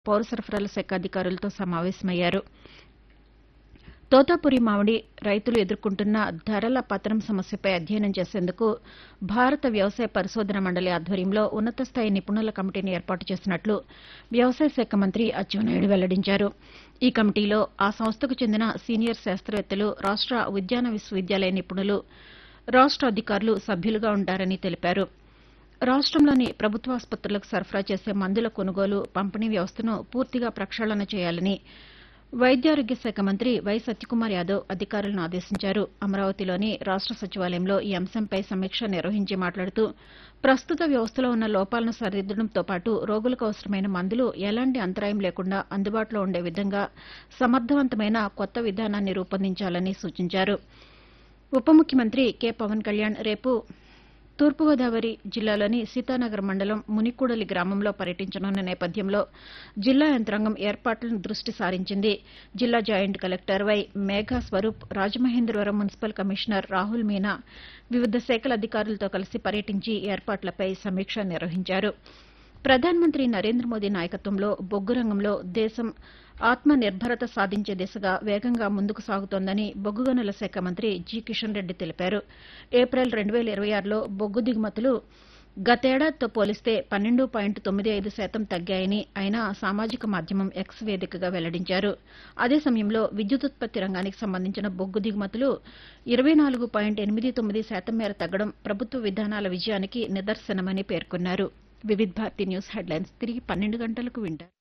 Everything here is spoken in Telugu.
పౌర సరఫరాల శాఖ అధికారులతో సమావేశమయ్యారు తోతాపురి మామిడి రైతులు ఎదుర్కొంటున్న ధరల పతనం సమస్యపై అధ్యయనం చేసేందుకు భారత వ్యవసాయ పరిశోధన మండలి ఆధ్వర్యంలో ఉన్నతస్థాయి నిపుణుల కమిటీని ఏర్పాటు చేసినట్లు వ్యవసాయ శాఖ మంత్రి అచ్చెన్నాయుడు వెల్లడించారు ఈ కమిటీలో ఆ సంస్థకు చెందిన సీనియర్ శాస్త్రవేత్తలు రాష్ట ఉద్యాన విశ్వవిద్యాలయ నిపుణులు రాష్ట అధికారులు సభ్యులుగా ఉంటారని తెలిపారు రాష్టంలోని ప్రభుత్వాసుపత్రులకు సరఫరా చేసే మందుల కొనుగోలు పంపిణీ వ్యవస్థను పూర్తిగా ప్రక్షాళన చేయాలని వైద్యారోగ్య శాఖ మంత్రి వై సత్యకుమార్ యాదవ్ అధికారులను ఆదేశించారు అమరావతిలోని రాష్ట సచివాలయంలో ఈ అంశంపై సమీక్ష నిర్వహించి మాట్లాడుతూ ప్రస్తుత వ్యవస్థలో ఉన్న లోపాలను సరిదిద్దడంతో పాటు రోగులకు అవసరమైన మందులు ఎలాంటి అంతరాయం లేకుండా అందుబాటులో ఉండే విధంగా సమర్థవంతమైన కొత్త విధానాన్ని రూపొందించాలని సూచించారు ఉప ముఖ్యమంత్రి కె పవన్ కళ్యాణ్ రేపు తూర్పుగోదావరి జిల్లాలోని సీతానగర్ మండలం మునికూడలి గ్రామంలో పర్యటించనున్న నేపథ్యంలో జిల్లా యంత్రాంగం ఏర్పాట్లను దృష్టి సారించింది జిల్లా joint collector Y Megha Swaroop Rajamahendravaram municipal commissioner Rahul Meena వివిధ శాఖల అధికారులతో కలిసి పర్యటించి ఏర్పాట్లపై సమీక్ష నిర్వహించారు ప్రధానమంత్రి నరేంద్ర మోదీ నాయకత్వంలో బొగ్గు రంగంలో దేశం ఆత్మ నిర్భరత సాధించే దిశగా వేగంగా ముందుకు సాగుతోందని బొగ్గు గనుల శాఖ మంత్రి జి కిషన్ రెడ్డి తెలిపారు ఏప్రిల్ రెండు వేల ఇరవై ఆరులో బొగ్గు దిగుమతులు గతేడాదితో పోలిస్తే పన్నెండు పాయింట్ తొమ్మిది ఐదు శాతం తగ్గాయని ఆయన సామాజిక మాధ్యమం ఎక్స్ వేదికగా వెల్లడించారు అదే సమయంలో విద్యుదుత్పత్తి రంగానికి సంబంధించిన బొగ్గు దిగుమతులు ఇరవై నాలుగు పాయింట్ ఎనిమిది తొమ్మిది శాతం మేర తగ్గడం ప్రభుత్వ విధానాల విజయానికి నిదర్శనమని పేర్కొన్నారు వివిధ్ భారతి న్యూస్ హెడ్లైన్స్ తిరిగి పన్నెండు గంటలకు వింటారు